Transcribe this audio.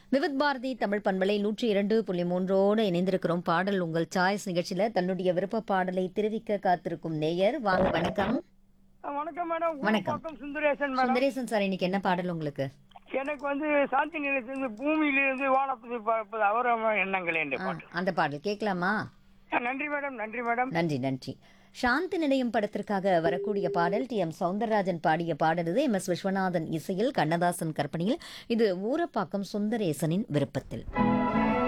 விவித் பாரதி தமிழ் பண்பலை நூற்றி இரண்டு புள்ளி மூன்றோடு இணைந்திருக்கிறோம் பாடல் உங்கள் சாய்ஸ் நிகழ்ச்சியில தன்னுடைய விருப்ப பாடலை தெரிவிக்க காத்திருக்கும் நேயர் வாங்க வணக்கம் வணக்கம் மேடம் வணக்கம். பக்கம் சுந்தரேசன் மேடம் சுந்தரேசன் சார் இன்னைக்கு என்ன பாடல் உங்களுக்கு எனக்கு வந்து சாந்தி நிலையத்திலிருந்து பூமியிலிருந்து வானப்பதி பார்ப்பது அவரம் எண்ணங்களே என்ற ஆ, பாட்டு அந்த பாடல் கேட்கலாமா நன்றி மேடம் நன்றி மேடம் நன்றி நன்றி சாந்தி நிலையம் படத்திற்காக வரக்கூடிய பாடல் டி எம் சவுந்தரராஜன் பாடிய பாடல் இது எம் எஸ் விஸ்வநாதன் இசையில் கண்ணதாசன் கற்பனையில் இது ஊரப்பாக்கம் சுந்தரேசனின் விருப்பத்தில்